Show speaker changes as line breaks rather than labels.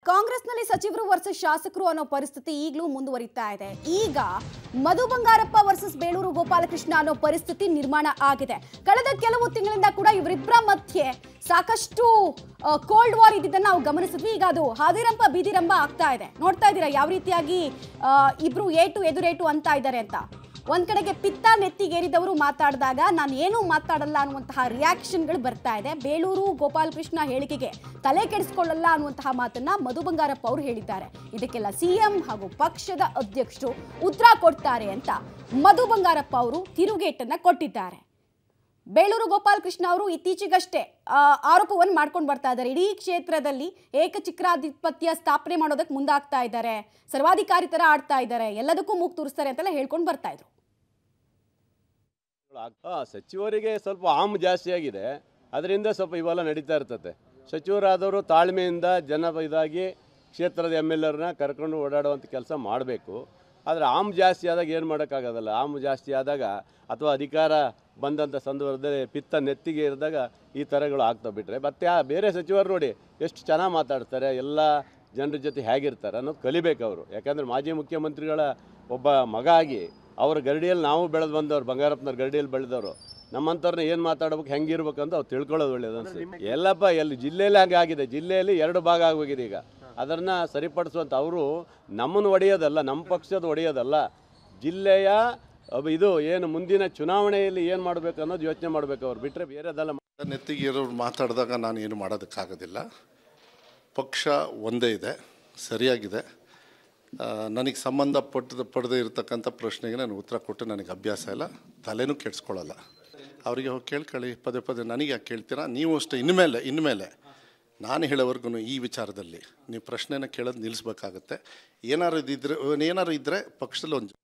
ಕಾಂಗ್ರೆಸ್ನಲ್ಲಿ ಸಚಿವರು ವರ್ಸಸ್ ಶಾಸಕರು ಅನ್ನೋ ಪರಿಸ್ಥಿತಿ ಈಗಲೂ ಮುಂದುವರಿತಾ ಇದೆ ಈಗ ಮಧು ಬಂಗಾರಪ್ಪ ವರ್ಸಸ್ ಬೇಳೂರು ಗೋಪಾಲಕೃಷ್ಣ ಅನ್ನೋ ಪರಿಸ್ಥಿತಿ ನಿರ್ಮಾಣ ಆಗಿದೆ ಕಳೆದ ಕೆಲವು ತಿಂಗಳಿಂದ ಕೂಡ ಇವರಿಬ್ಬರ ಮಧ್ಯೆ ಸಾಕಷ್ಟು ಕೋಲ್ಡ್ ವಾರ್ ಇದ್ದಿದ್ದನ್ನ ನಾವು ಗಮನಿಸಿದ್ವಿ ಈಗ ಅದು ಹಾದಿರಂಪ ಬೀದಿರಂಪ ಆಗ್ತಾ ಇದೆ ನೋಡ್ತಾ ಇದ್ದೀರಾ ಯಾವ ರೀತಿಯಾಗಿ ಆ, ಇಬ್ರು ಏಟು ಎದುರೇಟು ಅಂತ ಇದ್ದಾರೆ ಅಂತ ಒಂದ್ ಕಡೆಗೆ ಪಿತ್ತ ನೆತ್ತಿಗೇರಿದವರು ಮಾತಾಡಿದಾಗ ನಾನು ಏನೂ ಮಾತಾಡಲ್ಲ ಅನ್ನುವಂತಹ ರಿಯಾಕ್ಷನ್ಗಳು ಬರ್ತಾ ಇದೆ ಬೇಳೂರು ಗೋಪಾಲಕೃಷ್ಣ ಹೇಳಿಕೆಗೆ ತಲೆ ಕೆಡಿಸ್ಕೊಳ್ಳಲ್ಲ ಅನ್ನುವಂತಹ ಮಾತನ್ನ ಮಧು ಬಂಗಾರಪ್ಪ ಅವರು ಹೇಳಿದ್ದಾರೆ ಇದಕ್ಕೆಲ್ಲ ಸಿಎಂ ಹಾಗೂ ಪಕ್ಷದ ಅಧ್ಯಕ್ಷರು ಉತ್ತರ ಕೊಡ್ತಾರೆ ಅಂತ ಮಧು ಬಂಗಾರಪ್ಪ ಅವರು ತಿರುಗೇಟನ್ನ ಕೊಟ್ಟಿದ್ದಾರೆ ಬೇಳೂರು ಗೋಪಾಲಕೃಷ್ಣ ಅವರು ಇತ್ತೀಚೆಗಷ್ಟೇ ಆ, ಆರೋಪವನ್ನು ಮಾಡ್ಕೊಂಡು ಬರ್ತಾ ಇದ್ದಾರೆ ಇಡೀ ಕ್ಷೇತ್ರದಲ್ಲಿ ಏಕಚಕ್ರಾಧಿಪತ್ಯ ಸ್ಥಾಪನೆ ಮಾಡೋದಕ್ಕೆ ಮುಂದಾಗ್ತಾ ಇದ್ದಾರೆ ಸರ್ವಾಧಿಕಾರಿ ತರ ಆಡ್ತಾ ಇದ್ದಾರೆ ಎಲ್ಲದಕ್ಕೂ ಮೂಗ್ ತೂರಿಸ್ತಾರೆ ಅಂತೆಲ್ಲ ಹೇಳ್ಕೊಂಡು ಬರ್ತಾ ಇದ್ರು
ಆ, ಸಚಿವರಿಗೆ ಸ್ವಲ್ಪ ಆಮ್ ಜಾಸ್ತಿ ಆಗಿದೆ ಅದರಿಂದ ಸ್ವಲ್ಪ ಇವೆಲ್ಲ ನಡೀತಾ ಇರ್ತದೆ ಸಚಿವರಾದವರು ತಾಳ್ಮೆಯಿಂದ ಜನ ಇದಾಗಿ ಕ್ಷೇತ್ರದ ಎಮ್ ಎಲ್ ಎರ್ನ ಕರ್ಕೊಂಡು ಓಡಾಡುವಂಥ ಕೆಲಸ ಮಾಡಬೇಕು ಆದರೆ ಆಮ್ ಜಾಸ್ತಿ ಆದಾಗ ಏನು ಮಾಡೋಕ್ಕಾಗೋದಲ್ಲ ಆಮ್ ಜಾಸ್ತಿ ಆದಾಗ ಅಥವಾ ಅಧಿಕಾರ ಬಂದಂಥ ಸಂದರ್ಭದಲ್ಲಿ ಪಿತ್ತ ನೆತ್ತಿಗೆ ಇರಿದಾಗ ಈ ಥರಗಳು ಆಗ್ತಾ ಬಿಟ್ರೆ ಮತ್ತೆ ಆ ಬೇರೆ ಸಚಿವರು ನೋಡಿ ಎಷ್ಟು ಚೆನ್ನಾಗಿ ಮಾತಾಡ್ತಾರೆ ಎಲ್ಲ ಜನರ ಜೊತೆ ಹೇಗಿರ್ತಾರೆ ಅನ್ನೋದು ಕಲಿಬೇಕು ಅವರು ಯಾಕಂದರೆ ಮಾಜಿ ಮುಖ್ಯಮಂತ್ರಿಗಳ ಒಬ್ಬ ಮಗ ಆಗಿ ಅವ್ರ ಗರಡಿಯಲ್ಲಿ ನಾವು ಬೆಳೆದು ಬಂದವ್ರು ಬಂಗಾರಪ್ಪನವ್ರ ಗರಡಿಯಲ್ಲಿ ಬೆಳೆದವರು ನಮ್ಮಂಥವ್ರನ್ನ ಏನು ಮಾತಾಡ್ಬೇಕು ಹೆಂಗಿರ್ಬೇಕು ಅಂತ ಅವ್ರು ತಿಳ್ಕೊಳ್ಳೋದು ಒಳ್ಳೇದು ಅನ್ಸುತ್ತೆ ಎಲ್ಲಪ್ಪ ಎಲ್ಲಿ ಜಿಲ್ಲೆಯಲ್ಲಿ ಹಂಗೆ ಆಗಿದೆ ಜಿಲ್ಲೆಯಲ್ಲಿ ಎರಡು ಭಾಗ ಆಗೋಗಿದೆ ಈಗ ಅದನ್ನು ಸರಿಪಡಿಸುವಂಥ ಅವರು ನಮ್ಮನ್ನು ಒಡೆಯೋದಲ್ಲ ನಮ್ಮ ಪಕ್ಷದ ಒಡೆಯೋದಲ್ಲ ಜಿಲ್ಲೆಯ ಅಬ್- ಇದು ಏನು ಮುಂದಿನ ಚುನಾವಣೆಯಲ್ಲಿ ಏನು ಮಾಡಬೇಕು ಅನ್ನೋದು ಯೋಚನೆ ಮಾಡಬೇಕು ಅವ್ರು ಬಿಟ್ಟರೆ ಬೇರೆದಲ್ಲ
ನೆತ್ತಿಗೆ ಇರೋರು ಮಾತಾಡಿದಾಗ ನಾನು ಏನು ಮಾಡೋದಕ್ಕಾಗೋದಿಲ್ಲ ಪಕ್ಷ ಒಂದೇ ಇದೆ ಸರಿಯಾಗಿದೆ ಆ, ನನಗೆ ಸಂಬಂಧಪಟ್ಟದ ಪಡೆದೇ ಇರತಕ್ಕಂಥ ಪ್ರಶ್ನೆಗೆ ನಾನು ಉತ್ತರ ಕೊಟ್ಟು ನನಗೆ ಅಭ್ಯಾಸ ಇಲ್ಲ ತಲೆನೂ ಕೆಡ್ಸ್ಕೊಳ್ಳಲ್ಲ ಅವರಿಗೆ ಹೋಗಿ ಕೇಳ್ಕೊಳ್ಳಿ ಪದೇ ಪದೇ ನನಗೆ ಯಾಕೆ ಕೇಳ್ತೀರಾ ನೀವು ಅಷ್ಟೇ ಇನ್ಮೇಲೆ ಇನ್ಮೇಲೆ ನಾನು ಹೇಳೋವರೆಗೂ ಈ ವಿಚಾರದಲ್ಲಿ ನೀವು ಪ್ರಶ್ನೆನ ಕೇಳೋದು ನಿಲ್ಲಿಸ್ಬೇಕಾಗತ್ತೆ ಏನಾರು ಇದ್ದರೆ ಏನಾರು ಇದ್ದರೆ ಪಕ್ಷದಲ್ಲಿ ಒಂದು